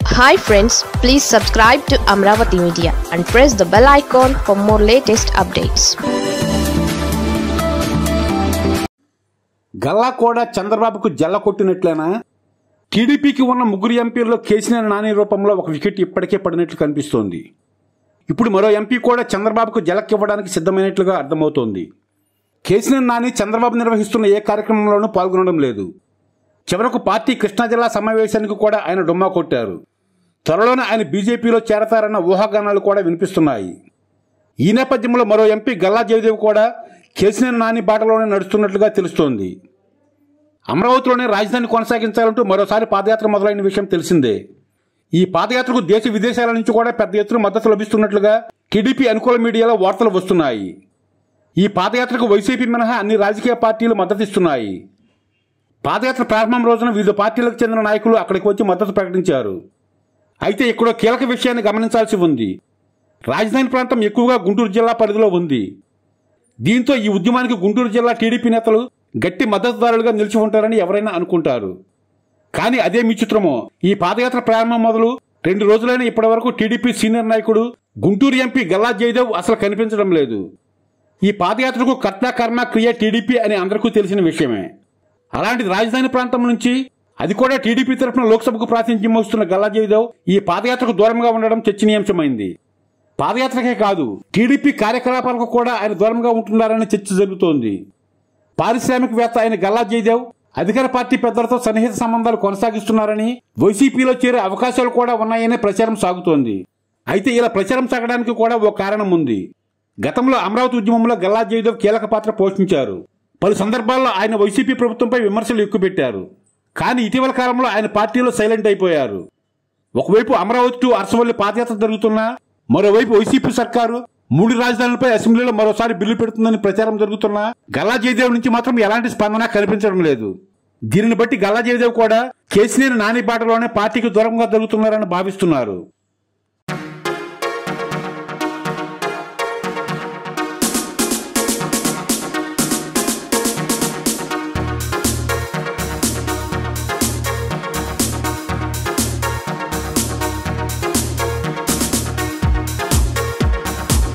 hi friends please subscribe to Amaravati media and press the bell icon for more latest updates Galla కూడా చంద్రబాబుకు జల్ల కొట్టినట్లేనా టీడీపీకి ఉన్న ముగ్గురు ఎంపీల్లో కేసీఆర్ నాని రూపంలో ఒక వికెట్ ఇప్పటికే పడినట్లు కనిపిస్తోంది ఇప్పుడు మరో ఎంపీ కూడా చంద్రబాబుకు జలక్కివ్వడానికి సిద్ధమైనట్లుగా అర్థమవుతోంది కేసీఆర్ నాని చంద్రబాబు నిర్వహిస్తున్న ఏ కార్యక్రమంలోనూ పాల్గొనడం లేదు చివరకు పార్టీ కృష్ణా జిల్లా సమావేశానికి కూడా ఆయన డుమ్మా కొట్టారు త్వరలోనే ఆయన బీజేపీలో చేరతారన్న ఊహాగానాలు కూడా వినిపిస్తున్నాయి ఈ నేపథ్యంలో మరో ఎంపీ గల్లా జయదేవ్ కూడా కేసీఆర్ నాని బాటలోనే నడుస్తున్నట్లుగా తెలుస్తోంది అమరావతిలోనే రాజధాని కొనసాగించాలంటూ మరోసారి పాదయాత్ర మొదలైన విషయం తెలిసిందే ఈ పాదయాత్రకు దేశ విదేశాల నుంచి కూడా పెద్ద ఎత్తున మద్దతు లభిస్తున్నట్లుగా టీడీపీ అనుకూల మీడియాలో వార్తలు వస్తున్నాయి ఈ పాదయాత్రకు వైసీపీ మినహా అన్ని రాజకీయ పార్టీలు మద్దతిస్తున్నాయి పాదయాత్ర ప్రారంభం రోజున వివిధ పార్టీలకు చెందిన నాయకులు అక్కడికి వచ్చి మద్దతు ప్రకటించారు అయితే ఇక్కడ కీలక విషయాన్ని గమనించాల్సి ఉంది రాజధాని ప్రాంతం ఎక్కువగా గుంటూరు జిల్లా పరిధిలో ఉంది దీంతో ఈ ఉద్యమానికి గుంటూరు జిల్లా టీడీపీ నేతలు గట్టి మద్దతుదారులుగా నిలిచి ఉంటారని ఎవరైనా అనుకుంటారు కానీ అదే విచిత్రమో ఈ పాదయాత్ర ప్రారంభం మొదలు రెండు రోజులైన ఇప్పటివరకు టీడీపీ సీనియర్ నాయకుడు గుంటూరు ఎంపీ గల్లా జయదేవ్ అసలు కనిపించడం లేదు ఈ పాదయాత్రకు కర్త కర్మ క్రియ టీడీపీ అని అందరికీ తెలిసిన విషయమే అలాంటి రాజధాని ప్రాంతం నుంచి అది కూడా టీడీపీ తరఫున లోక్సభకు ప్రాతినిధ్యం వస్తున్న గల్లా జయదేవ్ ఈ పాదయాత్రకు దూరంగా ఉండడం చర్చనీయాంశమైంది పాదయాత్రకే కాదు టీడీపీ కార్యకలాపాలకు కూడా ఆయన దూరంగా ఉంటున్నారని చర్చ జరుగుతోంది పారిశ్రామికవేత్త అయిన గల్లా జయదేవ్ అధికార పార్టీ పెద్దలతో సన్నిహిత సంబంధాలు కొనసాగిస్తున్నారని వైసీపీలో చేరే అవకాశాలు కూడా ఉన్నాయనే ప్రచారం సాగుతోంది అయితే ఇలా ప్రచారం సాగడానికి కూడా ఓ కారణం ఉంది గతంలో అమరావతి ఉద్యమంలో గల్లా జయదేవ్ కీలక పాత్ర పోషించారు పలు సందర్భాల్లో ఆయన వైసీపీ ప్రభుత్వంపై విమర్శలు ఎక్కుపెట్టారు కానీ ఇటీవల కాలంలో ఆయన పార్టీలో సైలెంట్ అయిపోయారు ఒకవైపు అమరావతి టు అరసవల్లి పాదయాత్ర జరుగుతున్నా మరోవైపు వైసీపీ సర్కారు మూడు రాజధానులపై అసెంబ్లీలో మరోసారి బిల్లు పెడుతుందని ప్రచారం జరుగుతున్నా గల్లా జయదేవ్ నుంచి మాత్రం ఎలాంటి స్పందన కనిపించడం లేదు దీనిని బట్టి గల్లా జయదేవ్ కూడా కేసీఆర్ నాని బాటలోనే పార్టీకి దూరంగా జరుగుతున్నారని భావిస్తున్నారు